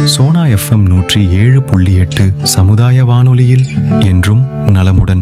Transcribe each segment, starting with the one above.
Sona FM நூற்றி ஏழு புள்ளி எட்டு சமுதாய வானொலியில் என்றும் நலமுடன்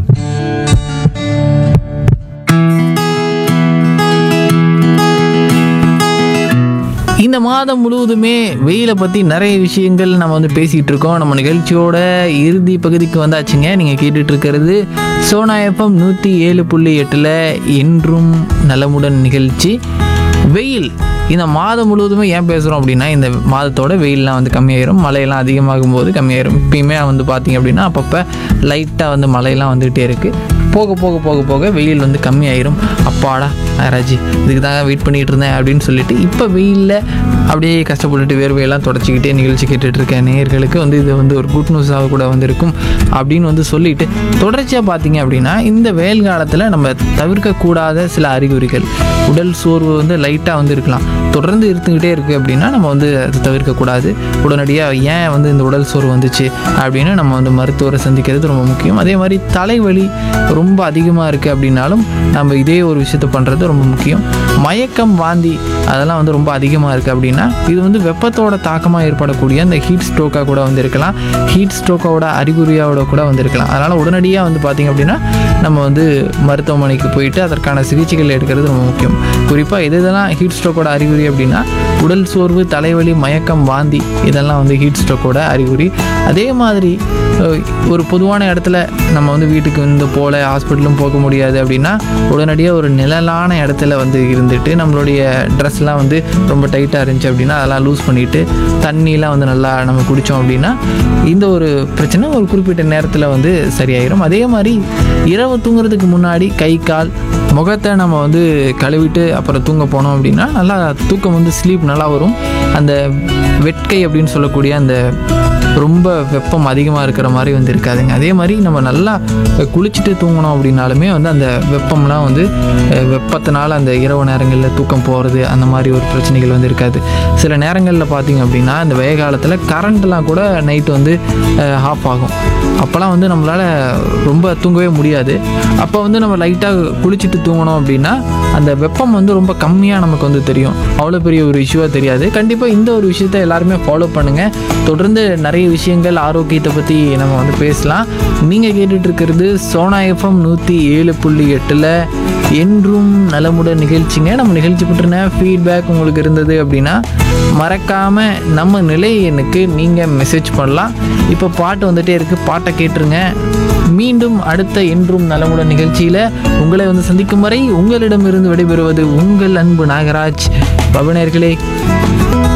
இந்த மாதம் முழுவதுமே வெயிலை பற்றி நிறைய விஷயங்கள் நம்ம வந்து பேசிகிட்டு இருக்கோம் நம்ம நிகழ்ச்சியோட இறுதி பகுதிக்கு வந்தாச்சுங்க நீங்கள் கேட்டுட்டு இருக்கிறது சோனா எஃப்எம் நூற்றி ஏழு புள்ளி எட்டில் என்றும் நலமுடன் நிகழ்ச்சி வெயில் இந்த மாதம் முழுவதுமே ஏன் பேசுகிறோம் அப்படின்னா இந்த மாதத்தோட வெயில்லாம் வந்து கம்மியாயிரும் மழையெல்லாம் அதிகமாகும் போது கம்மியாயிரும் இப்பயுமே வந்து பார்த்தீங்க அப்படின்னா அப்பப்போ லைட்டாக வந்து மழையெல்லாம் வந்துகிட்டே இருக்குது போக போக போக போக வெயில் வந்து கம்மியாயிரும் அப்பாடா ராஜி இதுக்கு தான் வெயிட் பண்ணிட்டு இருந்தேன் அப்படின்னு சொல்லிட்டு இப்போ வெயிலில் அப்படியே கஷ்டப்பட்டுட்டு வேர்வையெல்லாம் தொடச்சிக்கிட்டே நிகழ்ச்சி கேட்டுட்டு இருக்க நேயர்களுக்கு வந்து இது வந்து ஒரு குட் நியூஸாக கூட வந்திருக்கும் அப்படின்னு வந்து சொல்லிட்டு தொடர்ச்சியாக பார்த்தீங்க அப்படின்னா இந்த வெயில் காலத்தில் நம்ம தவிர்க்கக்கூடாத சில அறிகுறிகள் உடல் சோர்வு வந்து லைட்டாக வந்து இருக்கலாம் தொடர்ந்து இருந்துக்கிட்டே இருக்குது அப்படின்னா நம்ம வந்து அதை தவிர்க்கக்கூடாது உடனடியாக ஏன் வந்து இந்த உடல் சோர்வு வந்துச்சு அப்படின்னு நம்ம வந்து மருத்துவரை சந்திக்கிறது ரொம்ப முக்கியம் அதே மாதிரி தலைவலி ரொம்ப அதிகமாக இருக்குது அப்படின்னாலும் நம்ம இதே ஒரு விஷயத்தை பண்ணுறது ரொம்ப முக்கியம் மயக்கம் வாந்தி அதெல்லாம் வந்து ரொம்ப அதிகமாக இருக்குது அப்படின்னா இது வந்து வெப்பத்தோட தாக்கமாக ஏற்படக்கூடிய அந்த ஹீட் ஸ்ட்ரோக்காக கூட வந்து இருக்கலாம் ஹீட் ஸ்ட்ரோக்கோட அறிகுறியோட கூட வந்து இருக்கலாம் அதனால் உடனடியாக வந்து பார்த்திங்க அப்படின்னா நம்ம வந்து மருத்துவமனைக்கு போயிட்டு அதற்கான சிகிச்சைகள் எடுக்கிறது ரொம்ப முக்கியம் குறிப்பாக எது இதெல்லாம் ஹீட் ஸ்ட்ரோக்கோட அறிகுறி அப்படின்னா உடல் சோர்வு தலைவலி மயக்கம் வாந்தி இதெல்லாம் வந்து ஹீட் ஸ்ட்ரோக்கோட அறிகுறி அதே மாதிரி அஹ், ஒரு பொதுவான இடத்துல நம்ம வந்து வீட்டுக்கு வந்து போல ஹாஸ்பிட்டலும் போக முடியாது அப்படின்னா உடனடியாக ஒரு நிழலான இடத்துல வந்து இருந்துட்டு நம்மளுடைய ட்ரெஸ்லாம் வந்து ரொம்ப டைட்டாக இருந்துச்சு அப்படின்னா அதெல்லாம் லூஸ் பண்ணிவிட்டு தண்ணிலாம் வந்து நல்லா நம்ம குடித்தோம் அப்படின்னா இந்த ஒரு பிரச்சனை ஒரு குறிப்பிட்ட நேரத்தில் வந்து சரியாயிரும் அதே மாதிரி இரவு தூங்குறதுக்கு முன்னாடி கை கால் முகத்தை நம்ம வந்து கழுவிட்டு அப்புறம் தூங்க போனோம் அப்படின்னா நல்லா தூக்கம் வந்து ஸ்லீப் நல்லா வரும் அந்த வெட்கை அப்படின்னு சொல்லக்கூடிய அந்த ரொம்ப வெப்பம் அதிகமாக இருக்கிற மாதிரி வந்து இருக்காதுங்க அதே மாதிரி நம்ம நல்லா குளிச்சுட்டு தூங்கணும் அப்படின்னாலுமே வந்து அந்த வெப்பம்லாம் வந்து அஹ், வெப்பத்தினால அந்த இரவு நேரங்களில் தூக்கம் போகிறது அந்த மாதிரி ஒரு பிரச்சனைகள் வந்து இருக்காது சில நேரங்களில் பார்த்தீங்க அப்படின்னா இந்த வெய காலத்தில் கரண்ட்லாம் கூட நைட்டு வந்து ஆஃப் ஆகும் அப்போல்லாம் வந்து நம்மளால் ரொம்ப தூங்கவே முடியாது அப்போ வந்து நம்ம லைட்டாக குளிச்சுட்டு தூங்கணும் அப்படின்னா அந்த வெப்பம் வந்து ரொம்ப கம்மியாக நமக்கு வந்து தெரியும் அவ்வளோ பெரிய ஒரு இஷ்யூவாக தெரியாது கண்டிப்பாக இந்த ஒரு விஷயத்தை எல்லாருமே ஃபாலோ பண்ணுங்கள் தொடர்ந்து நிறைய விஷயங்கள் ஆரோக்கியத்தை பற்றி நம்ம வந்து பேசலாம் நீங்கள் கேட்டுட்டு இருக்கிறது சோனா எஃப்எம் நூற்றி ஏழு புள்ளி எட்டில் என்றும் நலமுடன் நிகழ்ச்சிங்க நம்ம நிகழ்ச்சி பற்றின ஃபீட்பேக் உங்களுக்கு இருந்தது அப்படின்னா மறக்காமல் நம்ம நிலை எண்ணுக்கு நீங்கள் மெசேஜ் பண்ணலாம் இப்போ பாட்டு வந்துட்டே இருக்குது பாட்டை கேட்டுருங்க மீண்டும் அடுத்த என்றும் நலமுடன் நிகழ்ச்சியில் உங்களை வந்து சந்திக்கும் வரை உங்களிடமிருந்து விடைபெறுவது உங்கள் அன்பு நாகராஜ் பவனர்களே